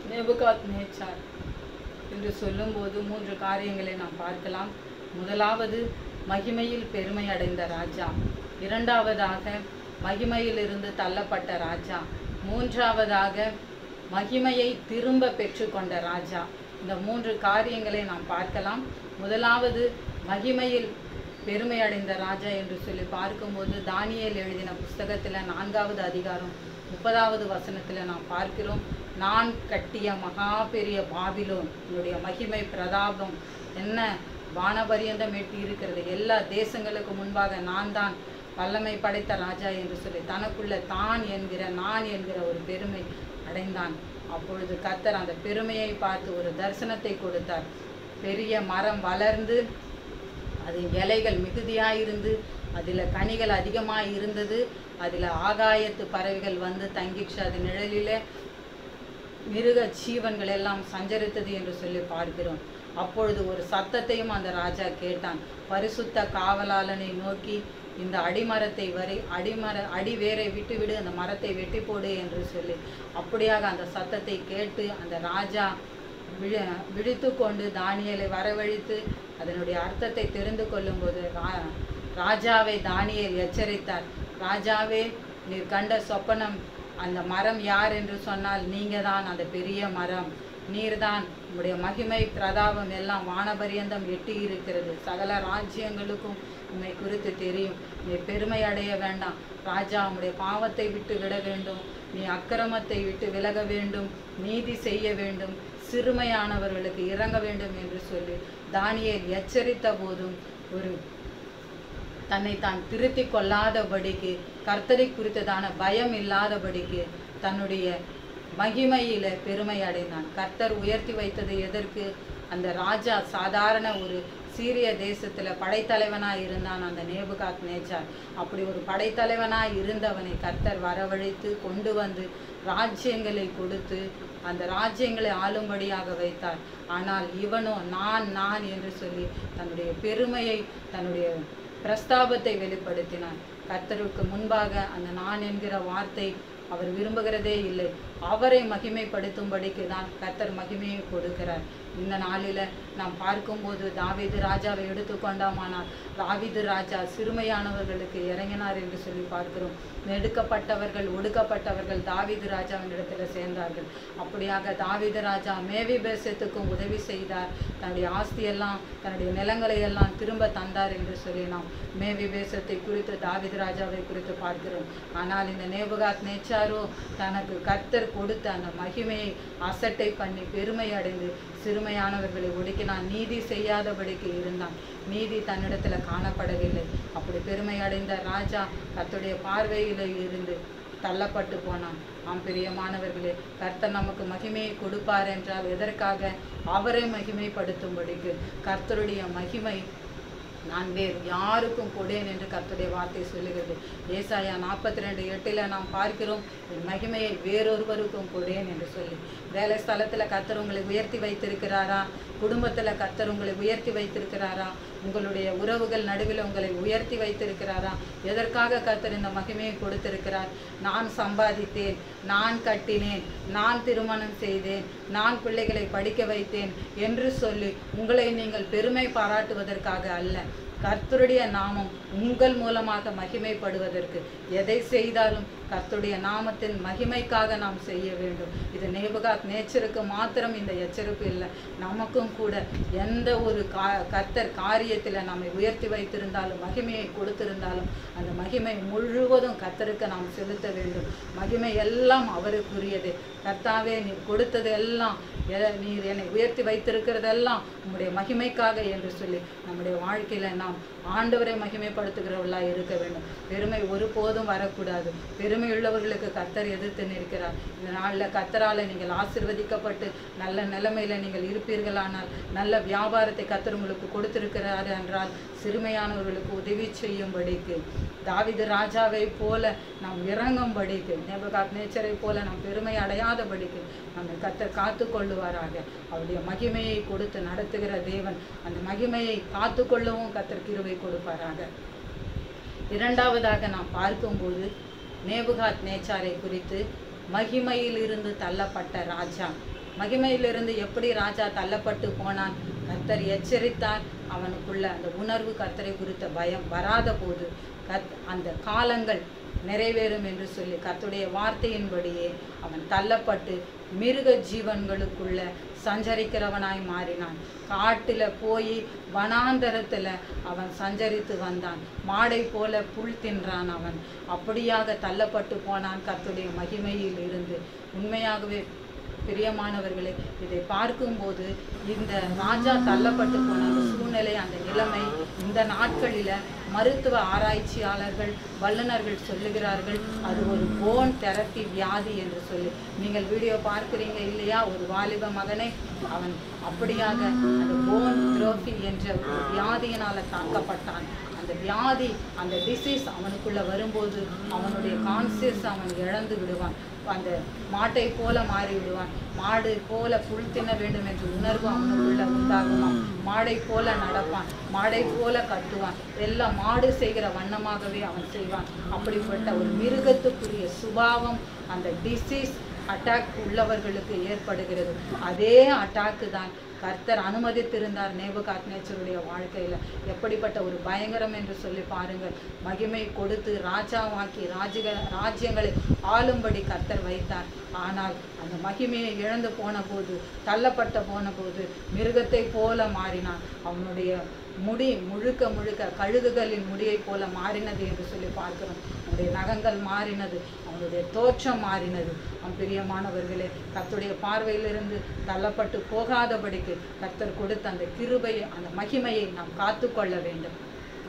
நெபுகாத் நேச்சார் என்று சொல்லும்போது மூன்று காரியங்களை நாம் பார்க்கலாம் முதலாவது மகிமையில் பெருமை அடைந்த ராஜா இரண்டாவதாக மகிமையிலிருந்து தள்ளப்பட்ட ராஜா மூன்றாவதாக மகிமையை திரும்ப பெற்றுக்கொண்ட ராஜா இந்த மூன்று காரியங்களை நாம் பார்க்கலாம் முதலாவது மகிமையில் பெருமை அடைந்த ராஜா என்று சொல்லி பார்க்கும்போது தானியேல் எழுதின புஸ்தகத்தில் நான்காவது அதிகாரம் முப்பதாவது வசனத்தில் நாம் பார்க்கிறோம் நான் கட்டிய மகா பெரிய பாபிலோன் என்னுடைய மகிமை பிரதாபம் என்ன வானபரியந்தம் எட்டி இருக்கிறது எல்லா தேசங்களுக்கு முன்பாக நான் தான் வல்லமை படைத்த ராஜா என்று சொல்லி தனக்குள்ள தான் என்கிற நான் என்கிற ஒரு பெருமை அடைந்தான் அப்பொழுது கர்த்தர் அந்த பெருமையை பார்த்து ஒரு தரிசனத்தை கொடுத்தார் பெரிய மரம் வளர்ந்து அது இலைகள் மிகுதியாயிருந்து அதில் கனிகள் அதிகமாக இருந்தது அதில் ஆகாயத்து பறவைகள் வந்து தங்கிச்சு அது நிழலிலே மிருக ஜீவன்கள் எல்லாம் சஞ்சரித்தது என்று சொல்லி பார்க்கிறோம் அப்பொழுது ஒரு சத்தத்தையும் அந்த ராஜா கேட்டான் பரிசுத்த காவலாளனை நோக்கி இந்த அடிமரத்தை வரை அடிமர அடி வேரை விட்டுவிடு அந்த மரத்தை வெட்டி போடு என்று சொல்லி அப்படியாக அந்த சத்தத்தை கேட்டு அந்த ராஜா விழி விழித்து கொண்டு தானியலை வரவழைத்து அதனுடைய அர்த்தத்தை தெரிந்து கொள்ளும்போது ரா ராஜாவை தானியேல் எச்சரித்தார் ராஜாவே நீர் கண்ட சொப்பனம் அந்த மரம் யார் என்று சொன்னால் நீங்க தான் அந்த பெரிய மரம் நீர்தான் உம்முடைய மகிமை பிரதாபம் எல்லாம் வானபரியந்தம் எட்டி இருக்கிறது சகல ராஜ்யங்களுக்கும் உம்மை குறித்து தெரியும் நீ பெருமை அடைய வேண்டாம் ராஜா உம்முடைய பாவத்தை விட்டு விட வேண்டும் நீ அக்கிரமத்தை விட்டு விலக வேண்டும் நீதி செய்ய வேண்டும் சிறுமையானவர்களுக்கு இறங்க வேண்டும் என்று சொல்லி தானியேல் எச்சரித்த போதும் ஒரு தன்னை தான் திருத்தி கொள்ளாதபடிக்கு கர்த்தரை குறித்ததான பயம் இல்லாதபடிக்கு தன்னுடைய மகிமையில பெருமை அடைந்தான் கர்த்தர் உயர்த்தி வைத்தது எதற்கு அந்த ராஜா சாதாரண ஒரு சீரிய தேசத்துல படைத்தலைவனாய் இருந்தான் அந்த நேபுகாத் நேச்சார் அப்படி ஒரு படைத்தலைவனாய் இருந்தவனை கர்த்தர் வரவழைத்து கொண்டு வந்து ராஜ்யங்களை கொடுத்து அந்த ராஜ்யங்களை ஆளும்படியாக வைத்தார் ஆனால் இவனோ நான் நான் என்று சொல்லி தன்னுடைய பெருமையை தன்னுடைய பிரஸ்தாபத்தை வெளிப்படுத்தினான் கர்த்தருக்கு முன்பாக அந்த நான் என்கிற வார்த்தை அவர் விரும்புகிறதே இல்லை அவரை மகிமைப்படுத்தும்படிக்கு தான் கர்த்தர் மகிமையை கொடுக்கிறார் இந்த நாளில் நாம் பார்க்கும்போது தாவீது ராஜாவை எடுத்துக்கொண்டாமானால் தாவீது ராஜா சிறுமையானவர்களுக்கு இறங்கினார் என்று சொல்லி பார்க்கிறோம் நெடுக்கப்பட்டவர்கள் ஒடுக்கப்பட்டவர்கள் தாவீது ராஜாவின் இடத்துல சேர்ந்தார்கள் அப்படியாக தாவீது ராஜா மேவி பேசத்துக்கும் உதவி செய்தார் தன்னுடைய ஆஸ்தியெல்லாம் தன்னுடைய நிலங்களை எல்லாம் திரும்ப தந்தார் என்று சொல்லி நாம் மேவி பேசத்தை குறித்து தாவீது ராஜாவை குறித்து பார்க்கிறோம் ஆனால் இந்த நேபுகாத் நேச்சாரோ தனக்கு கர்த்தர் கொடுத்த அந்த மகிமையை அசட்டை பண்ணி பெருமை அடைந்து சிறுமையானவர்களை ஒடுக்கினான் நீதி செய்யாதபடிக்கு இருந்தான் நீதி தன்னிடத்துல காணப்படவில்லை அப்படி பெருமை அடைந்த ராஜா கர்த்தருடைய பார்வையில இருந்து தள்ளப்பட்டு போனான் ஆம் பிரியமானவர்களே கர்த்தர் நமக்கு மகிமையை கொடுப்பார் என்றால் எதற்காக அவரை மகிமைப்படுத்தும்படிக்கு கர்த்தருடைய மகிமை நான் வேறு யாருக்கும் கொடேன் என்று கர்த்தருடைய வார்த்தை சொல்லுகிறது ஏசாயா நாற்பத்தி ரெண்டு எட்டில் நாம் பார்க்கிறோம் என் மகிமையை வேறொருவருக்கும் கொடேன் என்று சொல்லி வேலை ஸ்தலத்தில் கர்த்தர் உங்களை உயர்த்தி வைத்திருக்கிறாரா குடும்பத்தில் கர்த்தர் உங்களை உயர்த்தி வைத்திருக்கிறாரா உங்களுடைய உறவுகள் நடுவில் உங்களை உயர்த்தி வைத்திருக்கிறாரா எதற்காக கர்த்தர் இந்த மகிமையை கொடுத்திருக்கிறார் நான் சம்பாதித்தேன் நான் கட்டினேன் நான் திருமணம் செய்தேன் நான் பிள்ளைகளை படிக்க வைத்தேன் என்று சொல்லி உங்களை நீங்கள் பெருமை பாராட்டுவதற்காக அல்ல கர்த்தருடைய நாமம் உங்கள் மூலமாக மகிமைப்படுவதற்கு எதை செய்தாலும் கர்த்தருடைய நாமத்தின் மகிமைக்காக நாம் செய்ய வேண்டும் இது நேபுகாத் நேச்சருக்கு மாத்திரம் இந்த எச்சரிப்பு இல்லை நமக்கும் கூட எந்த ஒரு கா கர்த்தர் காரியத்தில் நம்மை உயர்த்தி வைத்திருந்தாலும் மகிமையை கொடுத்திருந்தாலும் அந்த மகிமை முழுவதும் கர்த்தருக்கு நாம் செலுத்த வேண்டும் மகிமை எல்லாம் அவருக்குரியது கர்த்தாவே நீர் கொடுத்தது எல்லாம் எ- நீர் என்னை உயர்த்தி வைத்திருக்கிறதெல்லாம் உம்முடைய மகிமைக்காக என்று சொல்லி நம்முடைய வாழ்க்கையில நாம் ஆண்டவரை மகிமைப்படுத்துகிறவர்களா இருக்க வேண்டும் பெருமை ஒருபோதும் வரக்கூடாது பெருமை உள்ளவர்களுக்கு கர்த்தர் எதிர்த்து நிற்கிறார் இந்த நாளில் கர்த்தரால நீங்கள் ஆசிர்வதிக்கப்பட்டு நல்ல நிலைமையில நீங்கள் இருப்பீர்களானால் நல்ல வியாபாரத்தை கர்த்தர் உங்களுக்கு கொடுத்திருக்கிறார் என்றால் சிறுமையானவர்களுக்கு உதவி செய்யும்படிக்கு தாவிது ராஜாவை போல நாம் இறங்கும்படிக்கு நேபகாத் நேச்சரை போல நாம் பெருமை அடையாதபடிக்கு நம்மை கர்த்தர் காத்து கொள்ளுவாராக அவருடைய மகிமையை கொடுத்து நடத்துகிற தேவன் அந்த மகிமையை காத்து கொள்ளவும் கர்த்தர் கிருபை கொடுப்பாராக இரண்டாவதாக நாம் பார்க்கும்போது நேபுகாத் நேச்சாரை குறித்து மகிமையிலிருந்து தள்ளப்பட்ட ராஜா மகிமையிலிருந்து எப்படி ராஜா தள்ளப்பட்டு போனான் கர்த்தர் எச்சரித்தார் அவனுக்குள்ள அந்த உணர்வு கர்த்தரை குறித்த பயம் வராத போது கத் அந்த காலங்கள் நிறைவேறும் என்று சொல்லி கர்த்தருடைய வார்த்தையின்படியே அவன் தள்ளப்பட்டு மிருக ஜீவன்களுக்குள்ள சஞ்சரிக்கிறவனாய் மாறினான் காட்டுல போய் வனாந்தரத்துல அவன் சஞ்சரித்து வந்தான் மாடை போல புல் தின்றான் அவன் அப்படியாக தள்ளப்பட்டு போனான் கர்த்தருடைய மகிமையில் இருந்து உண்மையாகவே பிரியமானவர்களே இதை பார்க்கும்போது இந்த ராஜா தள்ளப்பட்டு போன அந்த சூழ்நிலை அந்த நிலைமை இந்த நாட்களில மருத்துவ ஆராய்ச்சியாளர்கள் வல்லுநர்கள் சொல்லுகிறார்கள் அது ஒரு போன் தெரப்பி வியாதி என்று சொல்லி நீங்கள் வீடியோ பார்க்கிறீங்க இல்லையா ஒரு வாலிப மகனை அவன் அப்படியாக அந்த போன் த்ரோஃபி என்ற ஒரு வியாதியினால தாக்கப்பட்டான் அந்த வியாதி அந்த டிசீஸ் அவனுக்குள்ள வரும்போது அவனுடைய கான்சியஸ் அவன் இழந்து விடுவான் அந்த மாட்டை போல மாறி விடுவான் மாடு போல புல் தின்ன வேண்டும் என்ற உணர்வு அவனுக்குள்ள உண்டாகுமா மாடை போல நடப்பான் மாடை போல கத்துவான் எல்லாம் மாடு செய்கிற வண்ணமாகவே அவன் செய்வான் அப்படிப்பட்ட ஒரு மிருகத்துக்குரிய சுபாவம் அந்த டிசீஸ் அட்டாக் உள்ளவர்களுக்கு ஏற்படுகிறது அதே அட்டாக்கு தான் கர்த்தர் அனுமதித்திருந்தார் நேபுகாத் நேச்சருடைய வாழ்க்கையில எப்படிப்பட்ட ஒரு பயங்கரம் என்று சொல்லி பாருங்கள் மகிமை கொடுத்து ராஜாவாக்கி ராஜிக ராஜ்யங்களை ஆளும்படி கர்த்தர் வைத்தார் ஆனால் அந்த மகிமையை இழந்து போன போது தள்ளப்பட்ட போன போது மிருகத்தை போல மாறினான் அவனுடைய முடி முழுக்க முழுக்க கழுகுகளின் முடியைப் போல மாறினது என்று சொல்லி பார்க்கிறோம் அவனுடைய நகங்கள் மாறினது அவனுடைய தோற்றம் மாறினது அவன் பிரியமானவர்களே கர்த்தருடைய பார்வையிலிருந்து தள்ளப்பட்டு போகாதபடிக்கு கர்த்தர் கொடுத்த அந்த கிருபையை அந்த மகிமையை நாம் காத்துக்கொள்ள வேண்டும்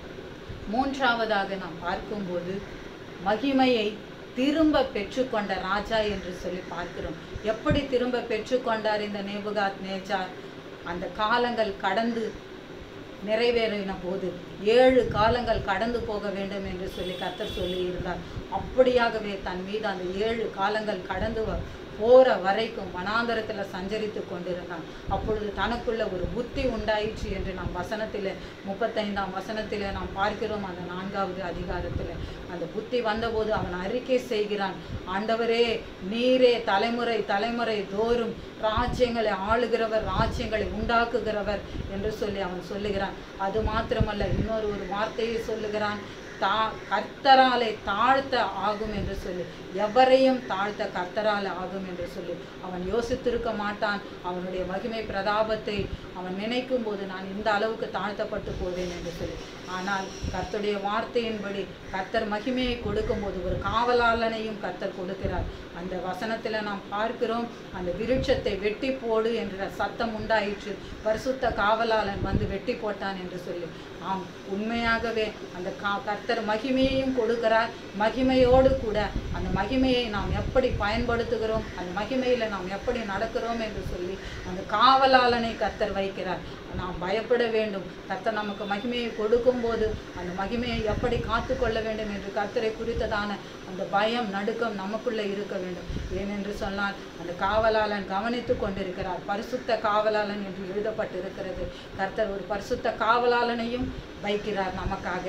மூன்றாவதாக நாம் பார்க்கும்போது மகிமையை திரும்ப பெற்றுக்கொண்ட ராஜா என்று சொல்லி பார்க்கிறோம் எப்படி திரும்ப பெற்றுக்கொண்டார் இந்த நேபுகாத் நேஜார் அந்த காலங்கள் கடந்து நிறைவேறின போது ஏழு காலங்கள் கடந்து போக வேண்டும் என்று சொல்லி கர்த்தர் சொல்லி இருந்தார் அப்படியாகவே தன் மீது அந்த ஏழு காலங்கள் கடந்து வ- போற வரைக்கும் வனாந்தரத்துல சஞ்சரித்து கொண்டிருந்தான் அப்பொழுது தனக்குள்ள ஒரு புத்தி உண்டாயிற்று என்று நாம் வசனத்திலே முப்பத்தைந்தாம் வசனத்திலே நாம் பார்க்கிறோம் அந்த நான்காவது அதிகாரத்திலே அந்த புத்தி வந்தபோது அவன் அறிக்கை செய்கிறான் ஆண்டவரே நீரே தலைமுறை தலைமுறை தோறும் ராஜ்யங்களை ஆளுகிறவர் ராஜ்யங்களை உண்டாக்குகிறவர் என்று சொல்லி அவன் சொல்லுகிறான் அது மாத்திரமல்ல இன்னொரு ஒரு வார்த்தையை சொல்லுகிறான் தா கர்த்தராலே தாழ்த்த ஆகும் என்று சொல்லி எவரையும் தாழ்த்த கர்த்தரால் ஆகும் என்று சொல்லி அவன் யோசித்திருக்க மாட்டான் அவனுடைய மகிமை பிரதாபத்தை அவன் நினைக்கும் போது நான் இந்த அளவுக்கு தாழ்த்தப்பட்டு போவேன் என்று சொல்லி ஆனால் கர்த்தருடைய வார்த்தையின்படி கர்த்தர் மகிமையை கொடுக்கும்போது ஒரு காவலாளனையும் கர்த்தர் கொடுக்கிறார் அந்த வசனத்தில் நாம் பார்க்கிறோம் அந்த விருட்சத்தை வெட்டி போடு என்ற சத்தம் உண்டாயிற்று பரிசுத்த காவலாளன் வந்து வெட்டி போட்டான் என்று சொல்லி ஆம் உண்மையாகவே அந்த கா கர்த்தர் மகிமையையும் கொடுக்கிறார் மகிமையோடு கூட அந்த மகிமையை நாம் எப்படி பயன்படுத்துகிறோம் அந்த மகிமையில் நாம் எப்படி நடக்கிறோம் என்று சொல்லி அந்த காவலாளனை கர்த்தர் வைக்கிறார் நாம் பயப்பட வேண்டும் கர்த்தர் நமக்கு மகிமையை கொடுக்கும்போது அந்த மகிமையை எப்படி காத்துக்கொள்ள வேண்டும் என்று கர்த்தரை குறித்ததான அந்த பயம் நடுக்கம் நமக்குள்ளே இருக்க வேண்டும் ஏனென்று சொன்னால் அந்த காவலாளன் கவனித்து கொண்டிருக்கிறார் பரிசுத்த காவலாளன் என்று எழுதப்பட்டிருக்கிறது கர்த்தர் ஒரு பரிசுத்த காவலாளனையும் வைக்கிறார் நமக்காக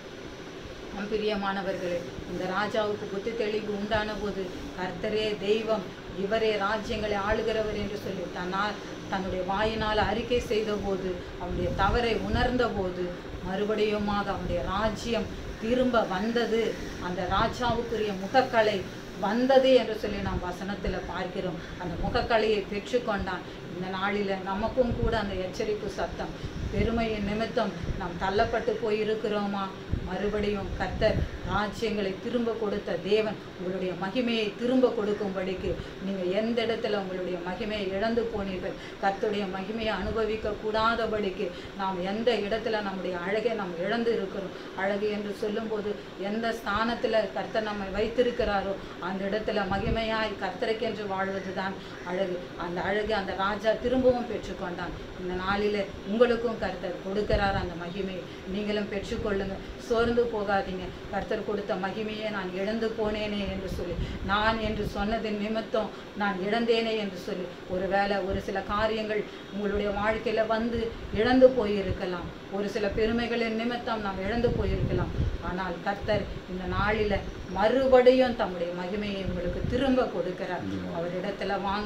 நம் பிரியமானவர்களே இந்த ராஜாவுக்கு புத்தி தெளிவு உண்டான போது கர்த்தரே தெய்வம் இவரே ராஜ்யங்களை ஆளுகிறவர் என்று சொல்லி தன்னால் தன்னுடைய வாயினால் அறிக்கை செய்த போது அவனுடைய தவறை உணர்ந்த போது மறுபடியுமாக அவனுடைய ராஜ்யம் திரும்ப வந்தது அந்த ராஜாவுக்குரிய முகக்கலை வந்தது என்று சொல்லி நாம் வசனத்தில் பார்க்கிறோம் அந்த முகக்கலையை பெற்றுக்கொண்டான் இந்த நாளில் நமக்கும் கூட அந்த எச்சரிப்பு சத்தம் பெருமையின் நிமித்தம் நாம் தள்ளப்பட்டு போயிருக்கிறோமா மறுபடியும் கர்த்தர் ராஜ்யங்களை திரும்ப கொடுத்த தேவன் உங்களுடைய மகிமையை திரும்ப கொடுக்கும்படிக்கு நீங்கள் எந்த இடத்துல உங்களுடைய மகிமையை இழந்து போனீர்கள் கர்த்தருடைய மகிமையை அனுபவிக்க கூடாதபடிக்கு நாம் எந்த இடத்துல நம்முடைய அழகை நாம் இழந்து இருக்கிறோம் அழகு என்று சொல்லும்போது எந்த ஸ்தானத்தில் கர்த்தர் நம்மை வைத்திருக்கிறாரோ அந்த இடத்துல மகிமையாய் கர்த்தருக்கென்று வாழ்வதுதான் அழகு அந்த அழகு அந்த ராஜா திரும்பவும் பெற்றுக்கொண்டான் இந்த நாளில் உங்களுக்கும் கர்த்தர் கொடுக்கிறார் அந்த மகிமையை நீங்களும் பெற்றுக்கொள்ளுங்க சோர்ந்து போகாதீங்க கர்த்தர் கொடுத்த மகிமையை நான் இழந்து போனேனே என்று சொல்லி நான் என்று சொன்னதின் நிமித்தம் நான் இழந்தேனே என்று சொல்லி ஒருவேளை ஒரு சில காரியங்கள் உங்களுடைய வாழ்க்கையில வந்து இழந்து போயிருக்கலாம் ஒரு சில பெருமைகளின் நிமித்தம் நாம் இழந்து போயிருக்கலாம் ஆனால் கர்த்தர் இந்த நாளில மறுபடியும் தம்முடைய மகிமையை உங்களுக்கு திரும்ப கொடுக்கிறார் அவரிடத்துல வாங்க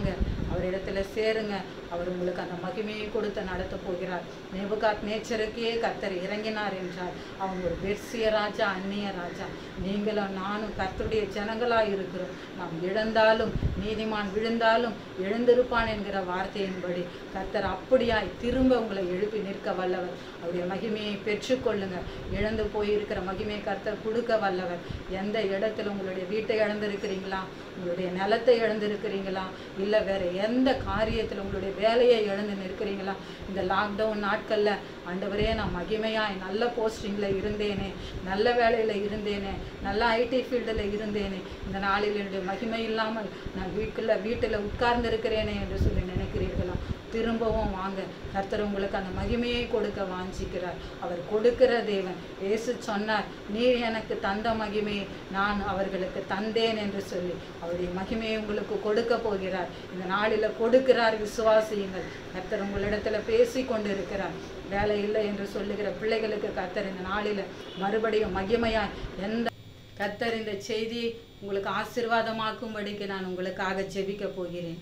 அவரிடத்துல சேருங்க அவர் உங்களுக்கு அந்த மகிமையை கொடுத்து நடத்த போகிறார் நேபுகாத் நேச்சருக்கே கர்த்தர் இறங்கினார் என்றார் அவங்க ஒரு பெர்சிய ராஜா அந்நிய ராஜா நீங்களும் நானும் கர்த்தருடைய ஜனங்களாய் இருக்கிறோம் நாம் இழந்தாலும் நீதிமான் விழுந்தாலும் எழுந்திருப்பான் என்கிற வார்த்தையின்படி கர்த்தர் அப்படியாய் திரும்ப உங்களை எழுப்பி நிற்க வல்லவர் அவருடைய மகிமையை பெற்றுக்கொள்ளுங்க இழந்து போயிருக்கிற மகிமையை கர்த்தர் கொடுக்க வல்லவர் எந்த இடத்துல உங்களுடைய வீட்டை இழந்திருக்கிறீங்களா உங்களுடைய நிலத்தை இழந்திருக்கிறீங்களா இல்லை வேற எந்த காரியத்தில் உங்களுடைய வேலையை இழந்து நிற்கிறீங்களா இந்த லாக்டவுன் நாட்களில் ஆண்டவரே நான் மகிமையாய் நல்ல போஸ்டிங்கில் இருந்தேனே நல்ல வேலையில் இருந்தேனே நல்ல ஐடி ஃபீல்டில் இருந்தேனே இந்த நாளில் என்னுடைய மகிமை இல்லாமல் நான் வீட்டில் வீட்டில் உட்கார்ந்து இருக்கிறேனே என்று சொல்லி நினைக்கிறீர்களா திரும்பவும் வாங்க கர்த்தர் உங்களுக்கு அந்த மகிமையை கொடுக்க வாஞ்சிக்கிறார் அவர் கொடுக்கிற தேவன் இயேசு சொன்னார் நீர் எனக்கு தந்த மகிமையை நான் அவர்களுக்கு தந்தேன் என்று சொல்லி அவருடைய மகிமையை உங்களுக்கு கொடுக்க போகிறார் இந்த நாளில் கொடுக்கிறார் விசுவாசியுங்கள் கர்த்தர் உங்களிடத்துல பேசி கொண்டு இருக்கிறார் வேலை இல்லை என்று சொல்லுகிற பிள்ளைகளுக்கு கர்த்தர் இந்த நாளில் மறுபடியும் மகிமையாய் எந்த கர்த்தர் இந்த செய்தியை உங்களுக்கு ஆசீர்வாதமாக்கும்படிக்கு நான் உங்களுக்காக ஜெபிக்க போகிறேன்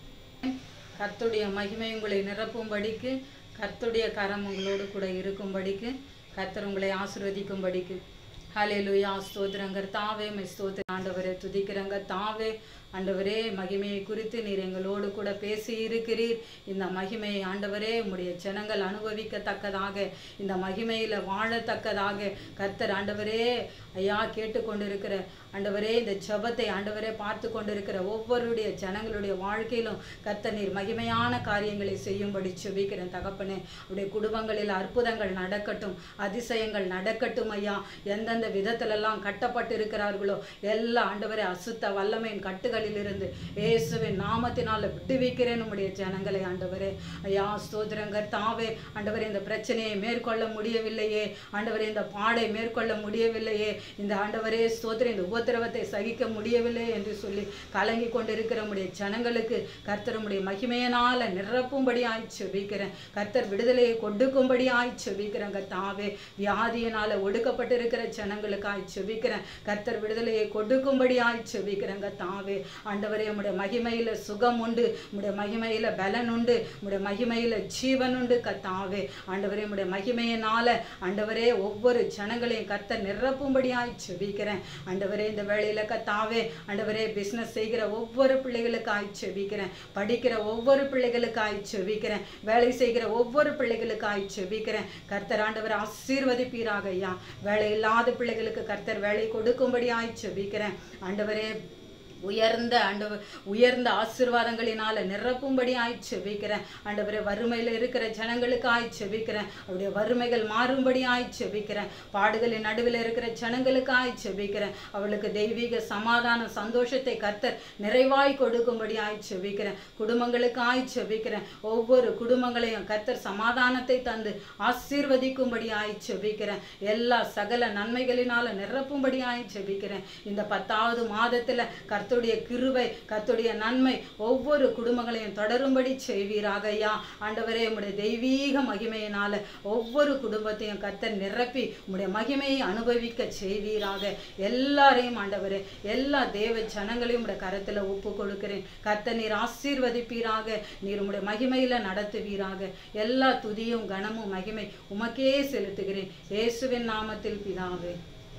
கர்த்தருடைய மகிமை உங்களை நிரப்பும்படிக்கு கர்த்தருடைய கரம் உங்களோடு கூட இருக்கும்படிக்கு கர்த்தர் உங்களை ஆசீர்வதிக்கும்படிக்கு ஹalleluya ஸ்தோத்திரங்க தாவே மை ஸ்தோத்திர ஆண்டவரே துதிக்கிறங்க தாவே ஆண்டவரே மகிமையை குறித்து நீர் எங்களோடு கூட பேசி இருக்கிறீர் இந்த மகிமையை ஆண்டவரே உம்முடைய ஜனங்கள் அனுபவிக்கத்தக்கதாக இந்த மகிமையில வாழத்தக்கதாக கர்த்தர் ஆண்டவரே ஐயா கேட்டுக்கொண்டிருக்கிற ஆண்டவரே இந்த ஜெபத்தை ஆண்டவரே பார்த்து கொண்டிருக்கிற ஒவ்வொருடைய ஜனங்களுடைய வாழ்க்கையிலும் கர்த்தர் நீர் மகிமையான காரியங்களை செய்யும்படி செபிக்கிறேன் தகப்பனே உடைய குடும்பங்களில் அற்புதங்கள் நடக்கட்டும் அதிசயங்கள் நடக்கட்டும் ஐயா எந்தெந்த விதத்திலெல்லாம் கட்டப்பட்டு இருக்கிறார்களோ எல்லா ஆண்டவரே அசுத்த வல்லமையின் கட்டுகளிலிருந்து இயேசுவின் நாமத்தினால விடுவிக்கிறேன் உம்முடைய ஜனங்களை ஆண்டவரே ஐயா ஸ்தோத்திரங்கர் தாவே ஆண்டவரே இந்த பிரச்சனையை மேற்கொள்ள முடியவில்லையே ஆண்டவரே இந்த பாடை மேற்கொள்ள முடியவில்லையே இந்த ஆண்டவரே ஸ்தோத்திரம் இந்த உபத்திரவத்தை சகிக்க முடியவில்லை என்று சொல்லி கலங்கி கொண்டிருக்கிற உம்முடைய ஜனங்களுக்கு கர்த்தர் உம்முடைய மகிமையினால நிரப்பும்படி ஆய் செபிக்கிறேன் கர்த்தர் விடுதலையை கொடுக்கும்படி ஆய் செபிக்கிறேங்க தாவே வியாதியினால ஒடுக்கப்பட்டிருக்கிற ஜனங்களுக்காய் செபிக்கிறேன் கர்த்தர் விடுதலையை கொடுக்கும்படி ஆய் செபிக்கிறேங்க தாவே ஆண்டவரே உம்முடைய மகிமையில சுகம் உண்டு உம்முடைய மகிமையில பலன் உண்டு உம்முடைய மகிமையில ஜீவன் உண்டு கத்தாவே ஆண்டவரே உம்முடைய மகிமையினால ஆண்டவரே ஒவ்வொரு ஜனங்களையும் கர்த்தர் நிரப்பும்படியாய் செபிக்கிறேன் ஆண்டவரே இந்த வேளையில கத்தாவே ஆண்டவரே பிசினஸ் செய்கிற ஒவ்வொரு பிள்ளைகளுக்காய் செபிக்கிறேன் படிக்கிற ஒவ்வொரு பிள்ளைகளுக்காய் செபிக்கிறேன் வேலை செய்கிற ஒவ்வொரு பிள்ளைகளுக்காய் செபிக்கிறேன் கர்த்தர் ஆண்டவர் ஆசீர்வதிப்பீராக ஐயா வேலை இல்லாத பிள்ளைகளுக்கு கர்த்தர் வேலை கொடுக்கும்படியாய் செபிக்கிறேன் ஆண்டவரே உயர்ந்த ஆண்டவர் உயர்ந்த ஆசீர்வாதங்களினால நிரப்பும்படி ஆய் செபிக்கிறேன் ஆண்டவரே வறுமையில் இருக்கிற ஜனங்களுக்கு ஆய் செபிக்கிறேன் அவருடைய வறுமைகள் மாறும்படி ஆய் செபிக்கிறேன் பாடுகளின் நடுவில் இருக்கிற ஜனங்களுக்கு ஆய் செபிக்கிறேன் அவளுக்கு தெய்வீக சமாதான சந்தோஷத்தை கர்த்தர் நிறைவாய் கொடுக்கும்படி ஆய் செபிக்கிறேன் குடும்பங்களுக்கு ஆய் செபிக்கிறேன் ஒவ்வொரு குடும்பங்களையும் கர்த்தர் சமாதானத்தை தந்து ஆசீர்வதிக்கும்படி ஆய் செபிக்கிறேன் எல்லா சகல நன்மைகளினால நிரப்பும்படி ஆய் செபிக்கிறேன் இந்த பத்தாவது மாதத்துல கர்த்தருடைய கிருபை கர்த்தருடைய நன்மை ஒவ்வொரு குடும்பங்களையும் தொடரும்படி செய்வீராக ஐயா ஆண்டவரே உம்முடைய தெய்வீக மகிமையினால ஒவ்வொரு குடும்பத்தையும் கர்த்தர் நிரப்பி உம்முடைய மகிமையை அனுபவிக்க செய்வீராக எல்லாரையும் ஆண்டவரே எல்லா தேவ ஜனங்களையும் உடைய கரத்துல ஒப்பு கொடுக்கிறேன் கர்த்தர் நீர் ஆசீர்வதிப்பீராக நீர் உம்முடைய மகிமையில நடத்துவீராக எல்லா துதியும் கனமும் மகிமை உமக்கே செலுத்துகிறேன் இயேசுவின் நாமத்தில் பிதாவே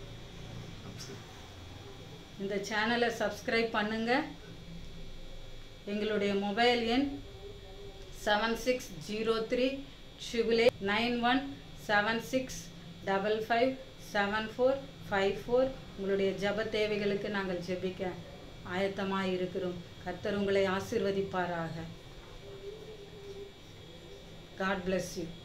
இந்த சேனலை சப்ஸ்கிரைப் பண்ணுங்க எங்களுடைய மொபைல் எண் seven six zero three triple eight nine one seven six double five seven four five four உங்களுடைய ஜெப தேவைகளுக்கு நாங்கள் ஜெபிக்க ஆயத்தமாக இருக்கிறோம் கர்த்தர் உங்களை ஆசீர்வதிப்பாராக காட் bless you